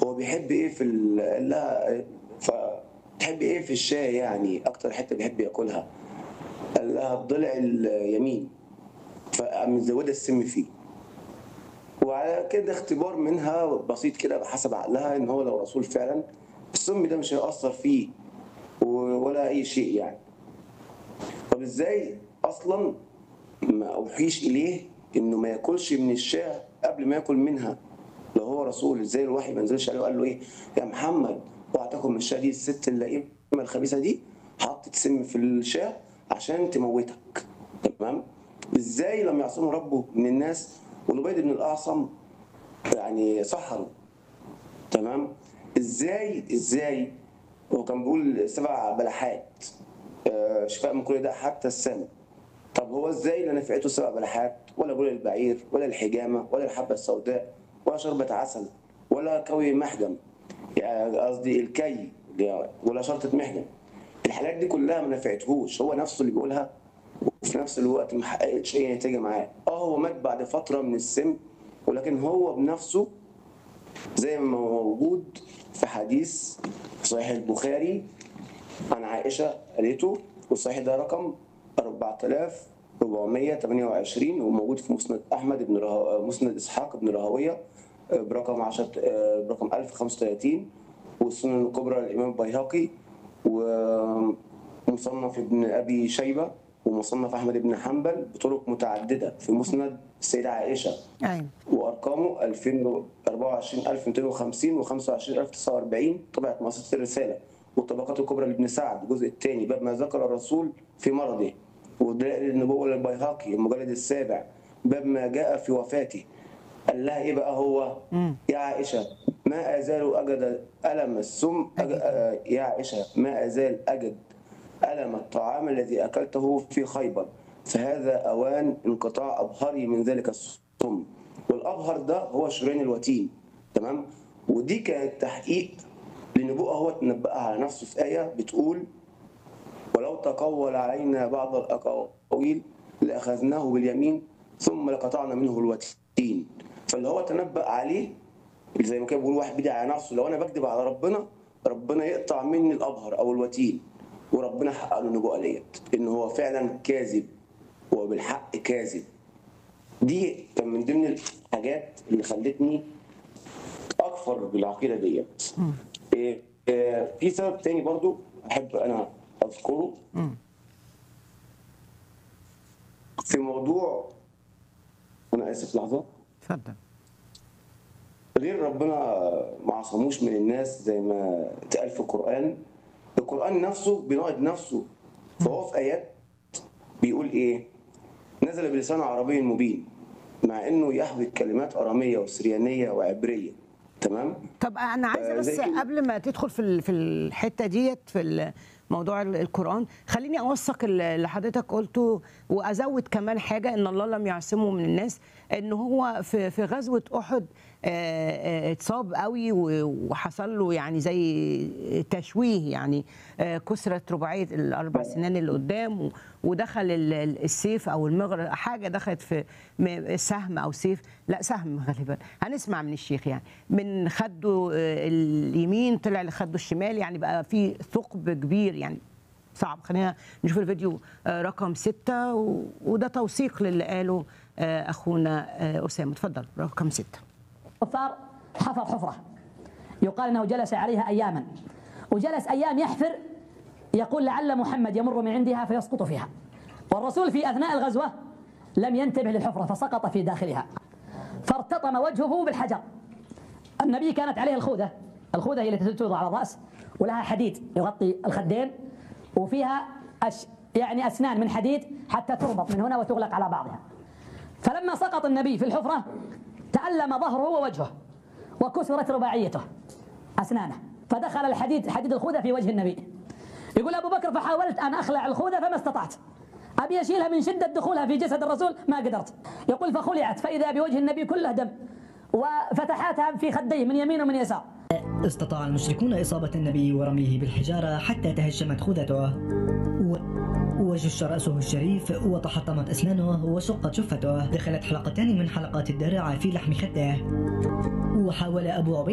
هو بيحب ايه في ال... قال لها فتحب ايه في الشاي يعني اكتر حته بيحب ياكلها قال لها الضلع اليمين فقام مزوده السم فيه وعلى كده اختبار منها بسيط كده بحسب عقلها ان هو لو رسول فعلا السم ده مش هيأثر فيه ولا اي شيء يعني طب ازاي اصلا ما اوحيش اليه انه ما ياكلش من الشاه قبل ما ياكل منها لو هو رسول ازاي الوحي ما نزلش عليه وقال له ايه يا محمد اوعى تاكل من الشاه دي الست اللئيمه الخبيثه دي حطت سم في الشاه عشان تموتك تمام ازاي لم يعصمه ربه من الناس ولبيد بن الاعصم يعني سحره تمام ازاي ازاي هو كان بيقول سبع بلحات آه، شفاء من كل ده حتى السم طب هو ازاي لا نفعته سبع بلحات ولا بول البعير ولا الحجامه ولا الحبه السوداء ولا شربة عسل ولا كوي محجم يعني قصدي الكي ولا شرطة محجم الحاجات دي كلها ما نفعتهوش هو نفسه اللي بيقولها وفي نفس الوقت ما حققتش اي نتيجه معاه اه هو مات بعد فتره من السم ولكن هو بنفسه زي ما موجود في حديث في صحيح البخاري عن عائشه قالته والصحيح ده رقم 4428 وموجود في مسند احمد بن رها... مسند اسحاق بن راهويه برقم 10 برقم 1035 والسنن الكبرى للامام البيهقي ومصنف ابن ابي شيبه ومصنف احمد بن حنبل بطرق متعدده في مسند السيده عائشه ايوه وارقامه 24250 و 25049 طبعت مؤسسه الرساله والطبقات الكبرى لابن سعد الجزء الثاني باب ما ذكر الرسول في مرضه ودلائل النبوه للبيهقي المجلد السابع باب ما جاء في وفاته قال لها ايه بقى هو يا عائشه ما ازال اجد الم السم أج... آه، يا عائشه ما ازال اجد الم الطعام الذي اكلته في خيبر فهذا اوان انقطاع ابهري من ذلك السم والابهر ده هو شرين الوتين تمام ودي كانت تحقيق لنبوءه هو تنبأها على نفسه في ايه بتقول ولو تقول علينا بعض الاقاويل لاخذناه باليمين ثم لقطعنا منه الوتين فاللي هو تنبأ عليه اللي زي ما كان بيقول واحد بيدعي على نفسه لو انا بكذب على ربنا ربنا يقطع مني الابهر او الوتين وربنا حقق له النبوءه ديت ان هو فعلا كاذب هو بالحق كاذب دي كان من ضمن الحاجات اللي خلتني اكفر بالعقيده ديت إيه، إيه، في سبب تاني برضو احب انا اذكره في موضوع انا اسف لحظه اتفضل غير ربنا ما عصموش من الناس زي ما اتقال في القرآن القرآن نفسه بيناقض نفسه فهو في آيات بيقول إيه نزل بلسان عربي مبين مع إنه يحوي كلمات أرامية وسريانية وعبرية تمام طب انا عايزه آه، بس زي كده. قبل ما تدخل في ال- في الحته ديت في ال- موضوع ال- القران خليني اوثق ال- اللي حضرتك قلته وازود كمان حاجه ان الله لم يعصمه من الناس ان هو في في غزوه احد آه، آه، اتصاب قوي و- وحصل له يعني زي تشويه يعني آه، كسرت رباعيه الاربع سنان اللي قدام و- ودخل ال- ال- السيف او المغرب حاجه دخلت في م- سهم او سيف لا سهم غالبا هنسمع من الشيخ يعني من خده آه، اليمين طلع لخده الشمال يعني بقى في ثقب كبير يعني صعب خلينا نشوف الفيديو آه، رقم ستة و- وده توثيق للي قاله آه، اخونا آه، اسامه اتفضل رقم ستة الكفار حفر حفرة يقال أنه جلس عليها أياما وجلس أيام يحفر يقول لعل محمد يمر من عندها فيسقط فيها والرسول في أثناء الغزوة لم ينتبه للحفرة فسقط في داخلها فارتطم وجهه بالحجر النبي كانت عليه الخوذة الخوذة هي التي توضع على الرأس ولها حديد يغطي الخدين وفيها أش يعني أسنان من حديد حتى تربط من هنا وتغلق على بعضها فلما سقط النبي في الحفرة تألم ظهره ووجهه وكسرت رباعيته أسنانه فدخل الحديد حديد الخوذة في وجه النبي يقول أبو بكر فحاولت أن أخلع الخوذة فما استطعت أبي أشيلها من شدة دخولها في جسد الرسول ما قدرت يقول فخلعت فإذا بوجه النبي كله دم وفتحاتها في خديه من يمين ومن يسار استطاع المشركون إصابة النبي ورميه بالحجارة حتى تهشمت خوذته و... وجش رأسه الشريف وتحطمت أسنانه وشقت شفته دخلت حلقتان من حلقات الدرع في لحم خده وحاول أبو عبيد